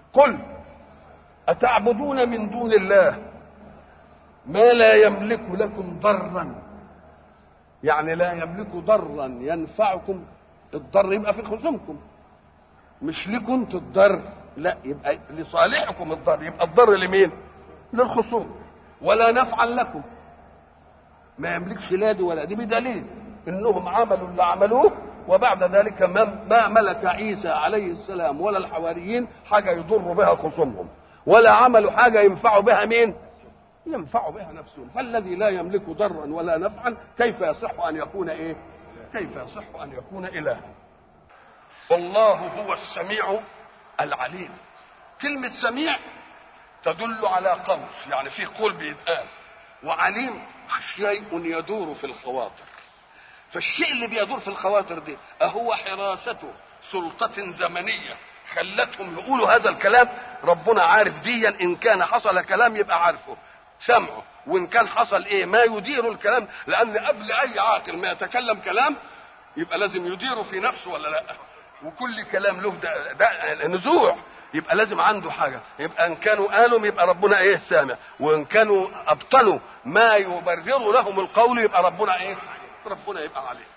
قل أتعبدون من دون الله ما لا يملك لكم ضرا يعني لا يملك ضرا ينفعكم الضر يبقى في خصومكم مش لكم انتوا الضر لا يبقى لصالحكم الضر يبقى الضر لمين للخصوم ولا نفعا لكم ما يملكش لا دي ولا دي بدليل انهم عملوا اللي عملوه وبعد ذلك ما, ما ملك عيسى عليه السلام ولا الحواريين حاجه يضر بها خصومهم ولا عملوا حاجه ينفعوا بها مين ينفع بها نفسهم فالذي لا يملك ضرا ولا نفعا كيف يصح ان يكون ايه كيف يصح ان يكون الها والله هو السميع العليم كلمة سميع تدل على قول يعني في قول بيتقال وعليم شيء يدور في الخواطر فالشيء اللي بيدور في الخواطر دي أهو حراسته سلطة زمنية خلتهم يقولوا هذا الكلام ربنا عارف ديا إن كان حصل كلام يبقى عارفه سمعه وإن كان حصل إيه ما يدير الكلام لأن قبل أي عاقل ما يتكلم كلام يبقى لازم يديره في نفسه ولا لا وكل كلام له ده, ده نزوع يبقى لازم عنده حاجة يبقى إن كانوا قالوا يبقى ربنا إيه سامع وإن كانوا أبطلوا ما يبرر لهم القول يبقى ربنا إيه ربنا يبقى عليه